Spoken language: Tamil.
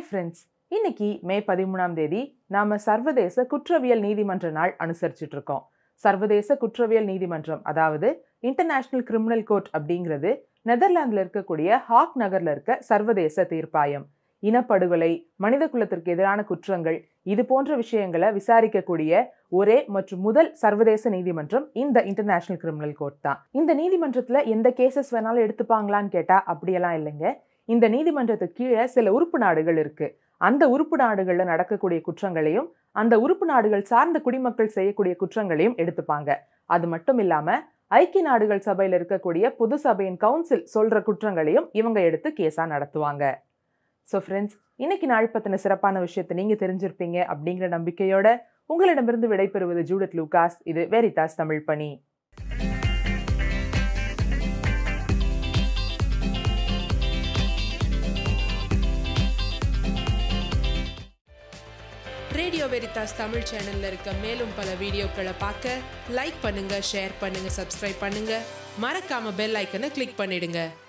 ஃப்ரெண்ட்ஸ் இன்னைக்கு மே பதிமூணாம் தேதி நாம சர்வதேச குற்றவியல் நீதிமன்ற நாள் அனுசரிச்சுட்டு இருக்கோம் சர்வதேச குற்றவியல் நீதிமன்றம் அதாவது இன்டர்நேஷனல் கிரிமினல் கோர்ட் அப்படிங்கிறது நெதர்லாந்துல இருக்கக்கூடிய ஹாக் நகர்ல இருக்க சர்வதேச தீர்ப்பாயம் இனப்படுகொலை மனித குலத்திற்கு எதிரான குற்றங்கள் இது போன்ற விஷயங்களை விசாரிக்கக்கூடிய ஒரே மற்றும் முதல் சர்வதேச நீதிமன்றம் இந்த இன்டர்நேஷனல் கிரிமினல் கோர்ட் தான் இந்த நீதிமன்றத்துல எந்த கேசஸ் வேணாலும் எடுத்துப்பாங்களான்னு கேட்டா அப்படியெல்லாம் இல்லைங்க இந்த நீதிமன்றத்துக்கு கீழே சில உறுப்பு நாடுகள் இருக்கு அந்த உறுப்பு நாடுகள்ல நடக்கக்கூடிய குற்றங்களையும் அந்த உறுப்பு நாடுகள் சார்ந்த குடிமக்கள் செய்யக்கூடிய குற்றங்களையும் எடுத்துப்பாங்க அது மட்டும் இல்லாம ஐக்கிய நாடுகள் சபையில் இருக்கக்கூடிய பொது சபையின் கவுன்சில் சொல்ற குற்றங்களையும் இவங்க எடுத்து கேஸா நடத்துவாங்க ஸோ ஃப்ரெண்ட்ஸ் இன்னைக்கு நாள் பத்தின சிறப்பான விஷயத்தை நீங்க தெரிஞ்சிருப்பீங்க அப்படிங்கிற நம்பிக்கையோட உங்களிடமிருந்து விடைபெறுவது ஜூடத் லூகாஸ் இது வெரிதாஸ் தமிழ் பணி ரேடியோ வெரிதாஸ் தமிழ் சேனல்ல இருக்க மேலும் பல வீடியோக்களை பார்க்க லைக் பண்ணுங்க ஷேர் பண்ணுங்க சப்ஸ்கிரைப் பண்ணுங்க மறக்காம பெல் ஐக்கனை கிளிக் பண்ணிடுங்க